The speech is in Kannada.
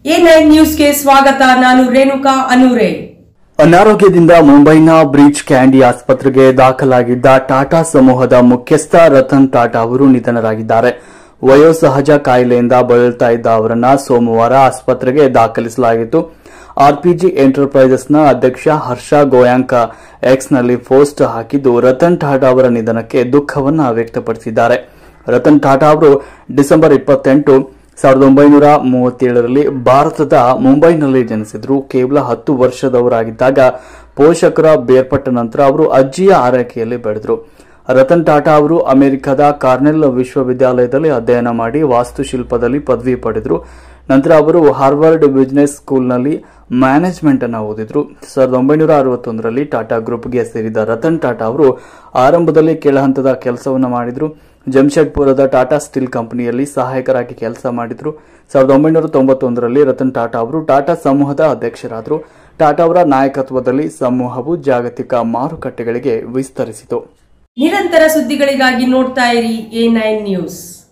ಎ ನೈನ್ ನ್ಯೂಸ್ಗೆ ಸ್ವಾಗತ ನಾನು ರೇಣುಕಾ ಅನೂರೆ ಅನಾರೋಗ್ಯದಿಂದ ಮುಂಬೈನ ಬ್ರಿಡ್ಜ್ ಕ್ಯಾಂಡಿ ಆಸ್ಪತ್ರೆಗೆ ದಾಖಲಾಗಿದ್ದ ಟಾಟಾ ಸಮೂಹದ ಮುಖ್ಯಸ್ಥ ರತನ್ ಟಾಟಾ ಅವರು ನಿಧನರಾಗಿದ್ದಾರೆ ವಯೋಸಹಜ ಕಾಯಿಲೆಯಿಂದ ಬಳಲ್ತಾ ಇದ್ದ ಅವರನ್ನ ಸೋಮವಾರ ಆಸ್ಪತ್ರೆಗೆ ದಾಖಲಿಸಲಾಗಿತ್ತು ಆರ್ಪಿಜಿ ಎಂಟರ್ಪ್ರೈಸಸ್ನ ಅಧ್ಯಕ್ಷ ಹರ್ಷ ಗೋಯಾಂಕ ಎಕ್ಸ್ನಲ್ಲಿ ಪೋಸ್ಟ್ ಹಾಕಿದ್ದು ರತನ್ ಟಾಟಾ ಅವರ ನಿಧನಕ್ಕೆ ದುಃಖವನ್ನ ವ್ಯಕ್ತಪಡಿಸಿದ್ದಾರೆ ರತನ್ ಟಾಟಾ ಅವರು ಡಿಸೆಂಬರ್ ಇಪ್ಪತ್ತೆಂಟು ಸಾವಿರದ ಒಂಬೈನೂರ ಮೂವತ್ತೇಳರಲ್ಲಿ ಭಾರತದ ಮುಂಬೈನಲ್ಲಿ ಜನಿಸಿದ್ರು ಕೇವಲ ಹತ್ತು ವರ್ಷದವರಾಗಿದ್ದಾಗ ಪೋಷಕರ ಬೇರ್ಪಟ್ಟ ನಂತರ ಅವರು ಅಜ್ಜಿಯ ಆರೈಕೆಯಲ್ಲಿ ಬೆಳೆದರು ರತನ್ ಟಾಟಾ ಅವರು ಅಮೆರಿಕದ ಕಾರ್ನೆಲ್ ವಿಶ್ವವಿದ್ಯಾಲಯದಲ್ಲಿ ಅಧ್ಯಯನ ಮಾಡಿ ವಾಸ್ತುಶಿಲ್ಪದಲ್ಲಿ ಪದವಿ ಪಡೆದರು ನಂತರ ಅವರು ಹಾರ್ವರ್ಡ್ ಬಿಸಿನೆಸ್ ಸ್ಕೂಲ್ನಲ್ಲಿ ಮ್ಯಾನೇಜ್ಮೆಂಟ್ ಅನ್ನು ಓದಿದ್ರು ಸಾವಿರದ ಒಂಬೈನೂರ ಅರವತ್ತೊಂದರಲ್ಲಿ ಟಾಟಾ ಗ್ರೂಪ್ಗೆ ಸೇರಿದ ರತನ್ ಟಾಟಾ ಅವರು ಆರಂಭದಲ್ಲಿ ಕೆಳಹಂತದ ಕೆಲಸವನ್ನು ಮಾಡಿದ್ರು ಜಮ್ಶೆಡ್ಪುರದ ಟಾಟಾ ಸ್ಟೀಲ್ ಕಂಪನಿಯಲ್ಲಿ ಸಹಾಯಕರಾಗಿ ಕೆಲಸ ಮಾಡಿದ್ರು ಸಾವಿರದ ಒಂಬೈನೂರ ತೊಂಬತ್ತೊಂದರಲ್ಲಿ ರತನ್ ಟಾಟಾ ಅವರು ಟಾಟಾ ಸಮೂಹದ ಅಧ್ಯಕ್ಷರಾದರು ಟಾಟಾ ಅವರ ನಾಯಕತ್ವದಲ್ಲಿ ಸಮೂಹವು ಜಾಗತಿಕ ಮಾರುಕಟ್ಟೆಗಳಿಗೆ ವಿಸ್ತರಿಸಿತು ನಿರಂತರ ಸುದ್ದಿಗಳಿಗಾಗಿ ನೋಡ್ತಾ ಇರಿ ಎ ನೈನ್ ನ್ಯೂಸ್